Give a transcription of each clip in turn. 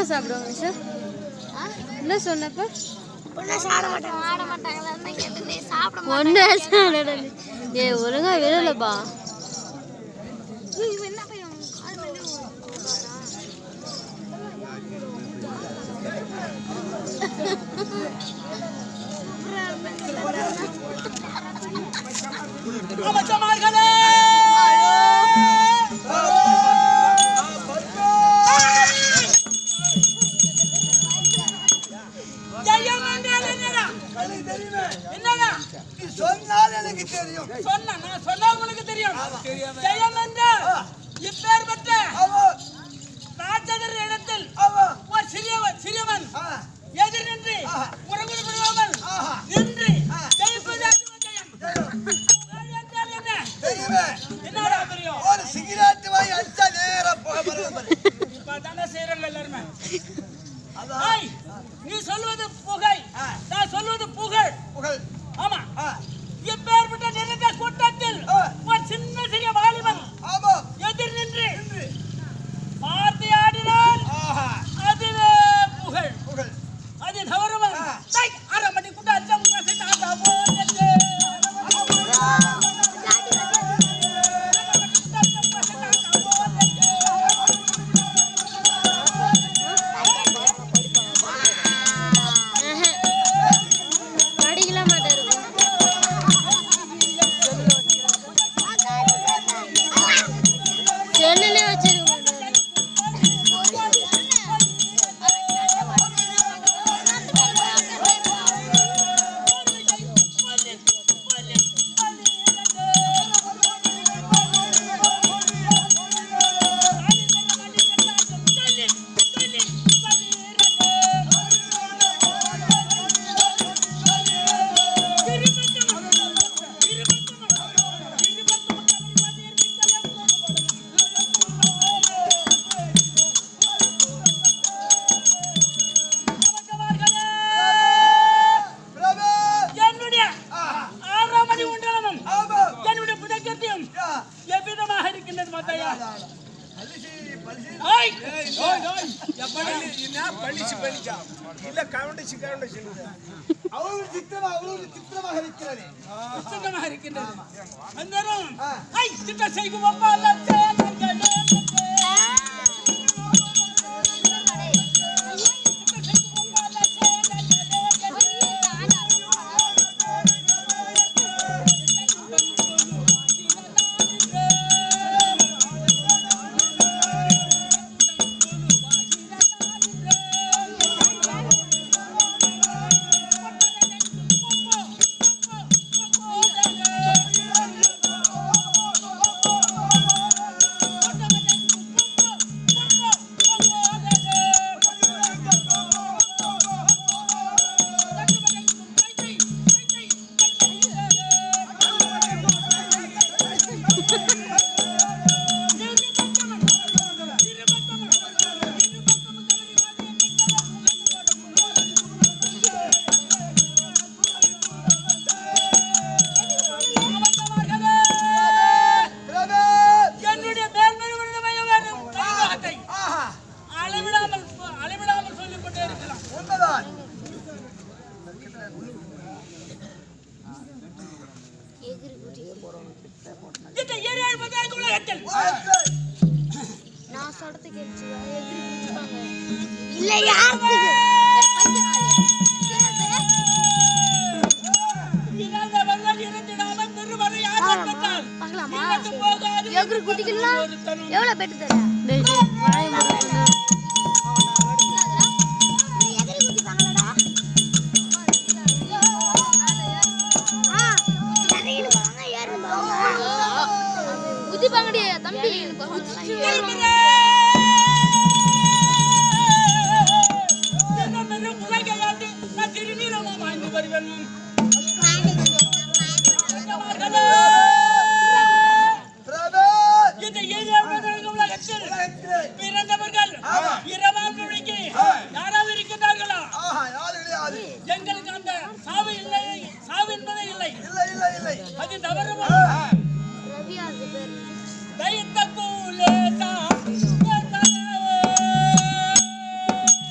சாப்பிடுவாங்க சார் என்ன சொன்னப்ப ஆட மாட்டாங்களான்னு கேட்டேன் சாப்பிட ஒன்று சாப்பிட ஏ ஒழுங்கா விடலப்பா இவன் என்ன பையன் கால் மேலே அமைச்சமார்களே ஜெயம் என்றால் என்னடா என்னடா நீ சொன்னால் எனக்கு தெரியும் சொன்ன நான் சொன்னா உங்களுக்கு தெரியும் ஜெயம் என்றால் இப்பேற்பட்ட ஆமா ராட்சதர் இடத்தில் ஆமா ஒரு சிறியவன் சிறியவன் ஆ, எதிர் நின்று ஆஹா. முறங்குடு விடுவாமல் ஆஹா. நின்று ஆ. ஜெயிப்பது அர்ஜுன ஜெயம் தெரியும். வேறு என்றால் என்ன தெரியுமே என்னடா தெரியும் ஒரு சிகரெட் வாங்கி அடிச்சா நேரா போக போறது பாரு. இப்பதானே செய்யறாங்க எல்லாருமே அதான் ஏய், நீ சொல்வது புகை ஆ. நான் சொல்வது புகழ் புகழ் ஆமா ஆ, இப்பேற்பட்ட நிறைந்த கூட்டத்தில் ஆ. ஒரு சின்ன சிறிய வாலிபன் ஆமா எதிர் நின்று வார்த்தை ஆடினால் ஆஹா அதுவே புகழ் புகழ் அது தவறுவன் ஆ. டேய், அரை மணி கூட அச்சம் உனக்கு தாத்தா போனது. படிக்கல மாட்டாரு செல்லுலே வச்சிருக்க மாட்டாரு பிரபு என்னுடைய ஆஹா ஆறாம் மணி உண்டலமும் ஆமா என்னுடைய புதக்கத்தையும் யா எவ்விதமாக இருக்கின்றது மாத்தையா பலிசி பலிசி ஓய் ஓய் ஓய் எப்படி அவ்வளவு சித்திரமா அவ்வளவு சித்திரமாக இருக்கிறது சுத்தமாக இருக்கின்றது அந்தரும் ஆ. ஐ சித்த செய்கும் அப்பா லட்சணங்களே பிரபு என்னுடைய மேல்மை உணர்வைய வேண்டும் கைவாகத்தை ஆஹா அளவிடாமல் அளவிடாமல் சொல்லிக் கொண்டே இருக்கலாம் உண்மைதான் இந்த ஏரியா பதினான்கு உலகத்தில் நான் சொல்றது கேட்டுச்சு எதிரி குதிப்பாங்க இல்ல யாருக்கு இறந்த வல்லல் இறந்திடாமல் திருமறை யார் பெற்றால் பார்க்கலாமா இறந்து போகாது எதிரி குதிக்கலாம் ஒருத்தனும் எவ்வளவு பெட்டு தர டேய், டேய், வாயை மூடுங்க. எதிரி குதிப்பாங்களடா ஆ இறங்கிட்டு போவாங்க ஏறிட்டு போவாங்க குதிப்பாங்கடி தம்பி குதிச்சு என்ன பெரும் உலகையாண்டு நான் திருநீரமா வாழ்ந்து வருவேன் பிரபு இந்த ஏரியா பதினான்கு உலகத்தில் உலகத்திலே பிறந்தவர்கள் ஆமா. இரவாம் நொடிக்கு யாராவது இருக்கின்றார்களா ஆஹா யாரு கிடையாது எங்களுக்கு அந்த சாவு இல்லை சாவு என்பதே இல்லை இல்லை இல்லை இல்லை அது தவறுமா ரவி அது பேர் தைத்த கூலேசா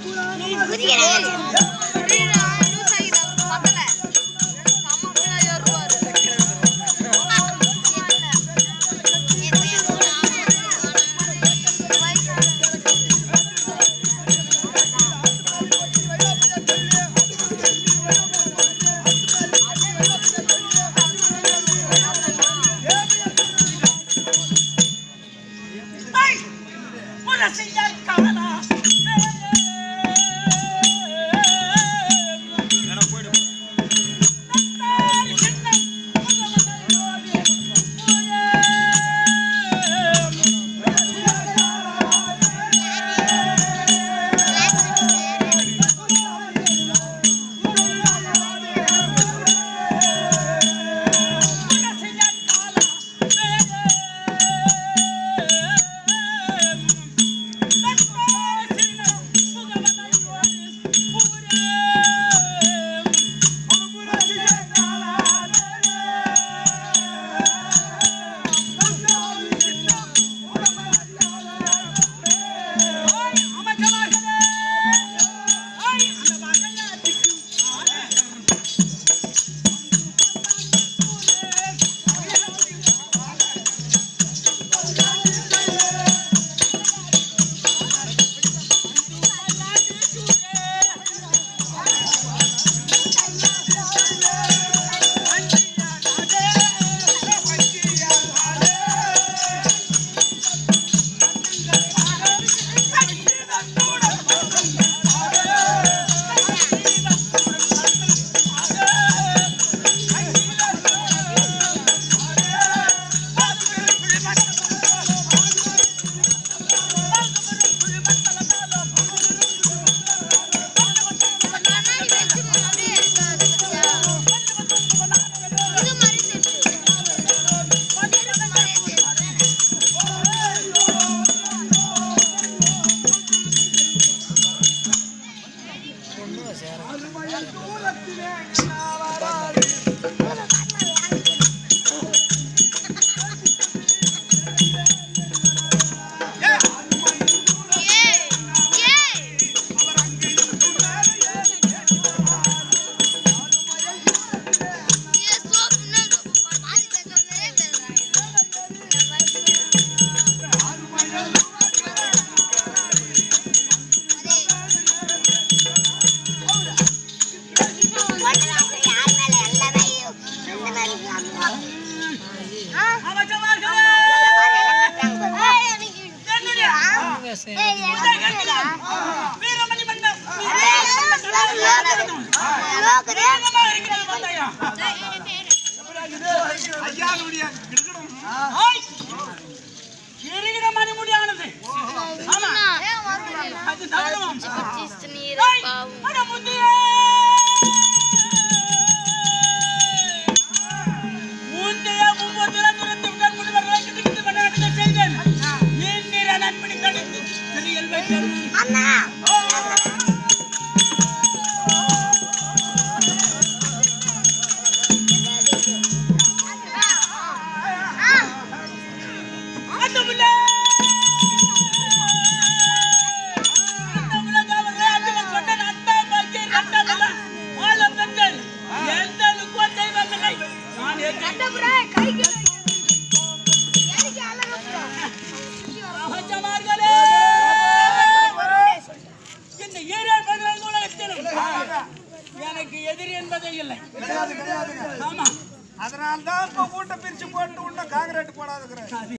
வீரமணி மன்னர் இருக்கிற மணிமுடியானது ஆமா அது தவறும் ஏய், அட முந்தியே முந்தைய முப்பதுல துறந்து விட்டால் முனிவர்களை கிட்டுக்கிட்டு பண்ண செய்தேன் நீர் நண்படி கணித்து தெரியல் வைத்தேன் ஆண்டவனே! ஆண்டவனே, தேவரே, ஆண்டவன் சொன்ன அண்டா பாக்கிய ஆண்டவனே, வாழ பெற்றேன். எந்த லுக்கம் தெய்வமில்லை. நான் ஏற்று- சகோதரர்களே! இந்த ஈரேழ் பதினான்கு உலகத்திலும் எனக்கு எதிரி என்பதே இல்லை கிடையாது கிடையாதுங்க ஆமா அதனால தான் இப்ப வீட்டை பிரிச்சு போட்டு உன்ன காங்கிரீட் போடாதுங்கிற